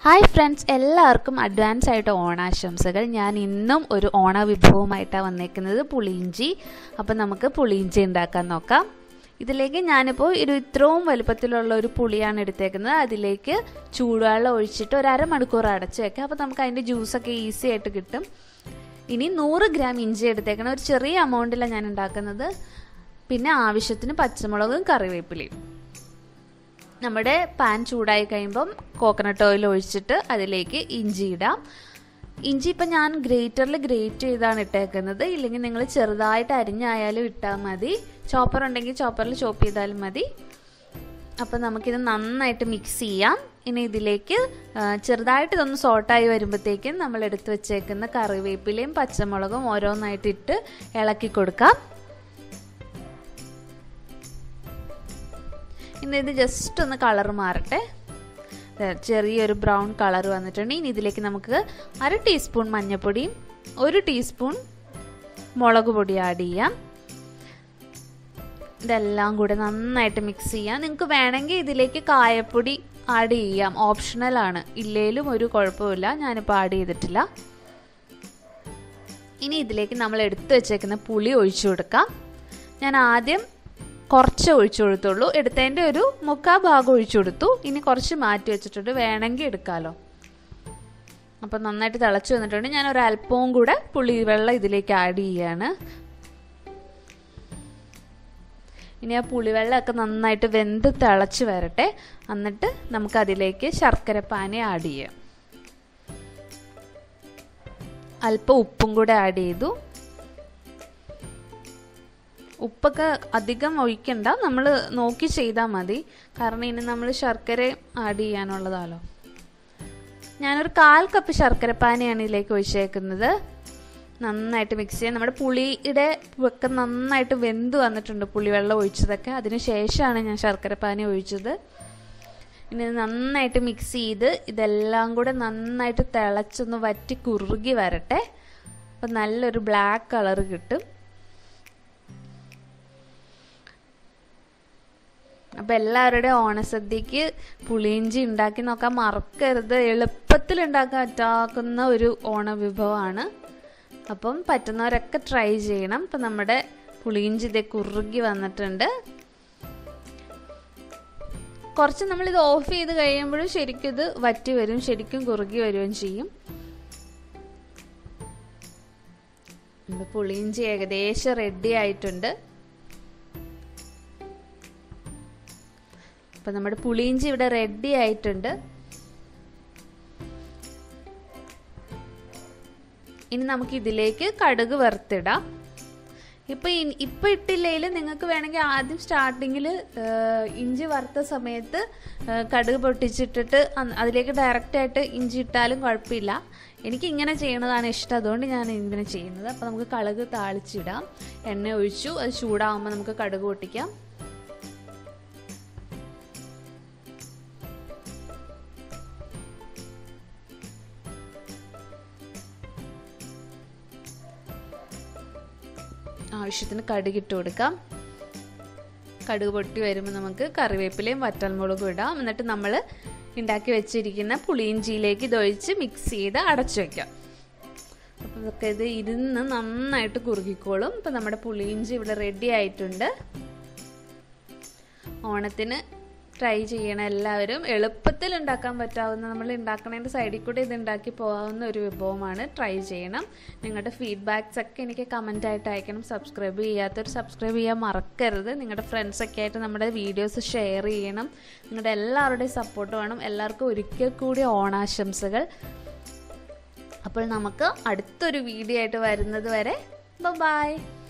hi friends എല്ലാവർക്കും advance ആയിട്ട് ഓണാശംസകൾ ഞാൻ ഇന്നും ഒരു ഓണ വിഭവമായിട്ടാണ് വന്നേക്കുന്നത് പുളിയിഞ്ചി അപ്പം നമുക്ക് പുളിയിഞ്ചി ഉണ്ടാക്കാൻ നോക്കാം ഇതിലേക്ക് ഞാനിപ്പോൾ ഒരു ഇത്രയും വലുപ്പത്തിലുള്ള ഒരു പുളിയാണ് എടുത്തേക്കുന്നത് അതിലേക്ക് ചൂടുവെള്ളം ഒഴിച്ചിട്ട് ഒരു അരമണിക്കൂർ അടച്ച് വെക്കാം അപ്പോൾ നമുക്ക് അതിൻ്റെ ജ്യൂസൊക്കെ ഈസി ആയിട്ട് കിട്ടും ഇനി നൂറ് ഗ്രാം ഇഞ്ചി എടുത്തേക്കണം ഒരു ചെറിയ എമൗണ്ടിലാണ് ഞാൻ ഉണ്ടാക്കുന്നത് പിന്നെ ആവശ്യത്തിന് പച്ചമുളകും കറിവേപ്പിലയും നമ്മുടെ പാൻ ചൂടായി കഴിയുമ്പം കോക്കനട്ട് ഓയിൽ ഒഴിച്ചിട്ട് അതിലേക്ക് ഇഞ്ചി ഇടാം ഇഞ്ചി ഇപ്പം ഞാൻ ഗ്രേറ്ററിൽ ഗ്രേറ്റ് ചെയ്താണ് ഇട്ടേക്കുന്നത് ഇല്ലെങ്കിൽ നിങ്ങൾ ചെറുതായിട്ട് അരിഞ്ഞായാലും ഇട്ടാൽ മതി ചോപ്പർ ഉണ്ടെങ്കിൽ ചോപ്പറിൽ ചോപ്പ് ചെയ്താലും മതി അപ്പം നമുക്കിത് നന്നായിട്ട് മിക്സ് ചെയ്യാം ഇനി ഇതിലേക്ക് ചെറുതായിട്ട് ഇതൊന്ന് സോട്ടായി വരുമ്പോഴത്തേക്കും നമ്മൾ എടുത്ത് വെച്ചേക്കുന്ന കറിവേപ്പിലയും പച്ചമുളകും ഓരോന്നായിട്ട് ഇട്ട് ഇളക്കി കൊടുക്കാം ഇന്ന് ഇത് ജസ്റ്റ് ഒന്ന് കളർ മാറട്ടെ ചെറിയൊരു ബ്രൗൺ കളർ വന്നിട്ടുണ്ട് ഇനി ഇതിലേക്ക് നമുക്ക് അര ടീസ്പൂൺ മഞ്ഞൾപ്പൊടിയും ഒരു ടീസ്പൂൺ മുളക് പൊടി ആഡ് ചെയ്യാം ഇതെല്ലാം കൂടെ നന്നായിട്ട് മിക്സ് ചെയ്യാം നിങ്ങൾക്ക് വേണമെങ്കിൽ ഇതിലേക്ക് കായപ്പൊടി ആഡ് ചെയ്യാം ഓപ്ഷണലാണ് ഇല്ലേലും ഒരു കുഴപ്പമില്ല ഞാനിപ്പോൾ ആഡ് ചെയ്തിട്ടില്ല ഇനി ഇതിലേക്ക് നമ്മൾ എടുത്തു വെച്ചേക്കുന്ന പുളി ഒഴിച്ചു കൊടുക്കാം ഞാൻ ആദ്യം കുറച്ച് ഒഴിച്ചു കൊടുത്തുള്ളൂ എടുത്തതിൻ്റെ ഒരു മുക്കാ ഭാഗം ഒഴിച്ചു കൊടുത്തു ഇനി കുറച്ച് മാറ്റി വെച്ചിട്ടുണ്ട് വേണമെങ്കിൽ എടുക്കാമല്ലോ അപ്പം നന്നായിട്ട് തിളച്ച് വന്നിട്ടുണ്ട് ഞാൻ ഒരു അല്പവും കൂടെ പുളി വെള്ളം ഇതിലേക്ക് ആഡ് ചെയ്യാണ് ഇനി ആ പുളിവെള്ളമൊക്കെ നന്നായിട്ട് വെന്ത് തിളച്ച് വരട്ടെ എന്നിട്ട് നമുക്ക് അതിലേക്ക് ശർക്കര പാനി ആഡ് ചെയ്യാം അല്പം ഉപ്പും കൂടെ ആഡ് ചെയ്തു ഉപ്പൊക്കെ അധികം ഒഴിക്കണ്ട നമ്മൾ നോക്കി ചെയ്താൽ മതി കാരണം ഇനി നമ്മൾ ശർക്കര ആഡ് ചെയ്യാനുള്ളതാണല്ലോ ഞാനൊരു കാൽ കപ്പ് ശർക്കര പാനിയാണ് ഇതിലേക്ക് ഒഴിച്ചേക്കുന്നത് നന്നായിട്ട് മിക്സ് ചെയ്യാം നമ്മുടെ പുളിയുടെ ഒക്കെ നന്നായിട്ട് വെന്ത് വന്നിട്ടുണ്ട് പുളിവെള്ളം ഒഴിച്ചതൊക്കെ അതിന് ശേഷമാണ് ഞാൻ ശർക്കര പാനി ഒഴിച്ചത് ഇനി നന്നായിട്ട് മിക്സ് ചെയ്ത് ഇതെല്ലാം കൂടെ നന്നായിട്ട് തിളച്ചൊന്ന് വറ്റി കുറുകി വരട്ടെ അപ്പം നല്ലൊരു ബ്ലാക്ക് കളർ കിട്ടും അപ്പം എല്ലാവരുടെയും ഓണസദ്യക്ക് പുളിയിഞ്ചി ഉണ്ടാക്കി നോക്കാൻ മറക്കരുത് എളുപ്പത്തിൽ ഉണ്ടാക്കാൻ പറ്റാക്കുന്ന ഒരു ഓണ വിഭവമാണ് അപ്പം പറ്റുന്നവരൊക്കെ ട്രൈ ചെയ്യണം ഇപ്പം നമ്മുടെ പുളിയിഞ്ചി ഇതേ കുറുകി വന്നിട്ടുണ്ട് കുറച്ച് നമ്മളിത് ഓഫ് ചെയ്ത് കഴിയുമ്പോഴും ശരിക്കും ഇത് വറ്റി വരും ശരിക്കും കുറുകി വരികയും ചെയ്യും പുളിയിഞ്ചി ഏകദേശം റെഡി ആയിട്ടുണ്ട് അപ്പം നമ്മുടെ പുളിയിഞ്ചി ഇവിടെ റെഡി ആയിട്ടുണ്ട് ഇനി നമുക്ക് ഇതിലേക്ക് കടുക് വറുത്തിടാം ഇപ്പം ഇപ്പം ഇട്ടില്ലെങ്കിൽ നിങ്ങൾക്ക് വേണമെങ്കിൽ ആദ്യം സ്റ്റാർട്ടിങ്ങിൽ ഇഞ്ചി വറുത്ത സമയത്ത് കടുക് പൊട്ടിച്ചിട്ടിട്ട് അതിലേക്ക് ഡയറക്റ്റായിട്ട് ഇഞ്ചി ഇട്ടാലും കുഴപ്പമില്ല എനിക്ക് ഇങ്ങനെ ചെയ്യണതാണ് ഇഷ്ടം അതുകൊണ്ട് ഞാൻ ഇങ്ങനെ ചെയ്യുന്നത് അപ്പോൾ നമുക്ക് കടുക് താളിച്ചിടാം എണ്ണ ഒഴിച്ചു അത് ചൂടാകുമ്പോൾ നമുക്ക് കടുക് പൊട്ടിക്കാം ആവശ്യത്തിന് കടുകിട്ട് കൊടുക്കാം കടുക് പൊട്ടി വരുമ്പോൾ നമുക്ക് കറിവേപ്പിലയും വറ്റൽമുളകും ഇടാം എന്നിട്ട് നമ്മൾ ഉണ്ടാക്കി വെച്ചിരിക്കുന്ന പുളിയിഞ്ചിയിലേക്ക് ഇതൊഴിച്ച് മിക്സ് ചെയ്ത് അടച്ചു വയ്ക്കാം അപ്പോൾ ഇതൊക്കെ ഇത് ഇരുന്ന് നന്നായിട്ട് കുറുകിക്കോളും ഇപ്പം നമ്മുടെ പുളിയിഞ്ചി ഇവിടെ റെഡി ആയിട്ടുണ്ട് ഓണത്തിന് ട്രൈ ചെയ്യണം എല്ലാവരും എളുപ്പത്തിൽ ഉണ്ടാക്കാൻ പറ്റാവുന്ന നമ്മൾ ഉണ്ടാക്കണതിൻ്റെ സൈഡിൽ കൂടെ ഇത് ഉണ്ടാക്കി പോകാവുന്ന ഒരു വിഭവമാണ് ട്രൈ ചെയ്യണം നിങ്ങളുടെ ഫീഡ്ബാക്സ് ഒക്കെ എനിക്ക് കമൻ്റ് ആയിട്ട് അയക്കണം സബ്സ്ക്രൈബ് ചെയ്യാത്തവർ സബ്സ്ക്രൈബ് ചെയ്യാൻ മറക്കരുത് നിങ്ങളുടെ ഫ്രണ്ട്സൊക്കെ ആയിട്ട് നമ്മുടെ വീഡിയോസ് ഷെയർ ചെയ്യണം നിങ്ങളുടെ എല്ലാവരുടെയും സപ്പോർട്ട് വേണം എല്ലാവർക്കും ഒരിക്കൽ കൂടി ഓണാശംസകൾ അപ്പോൾ നമുക്ക് അടുത്തൊരു വീഡിയോ ആയിട്ട് വരുന്നത് വരെ ബൈ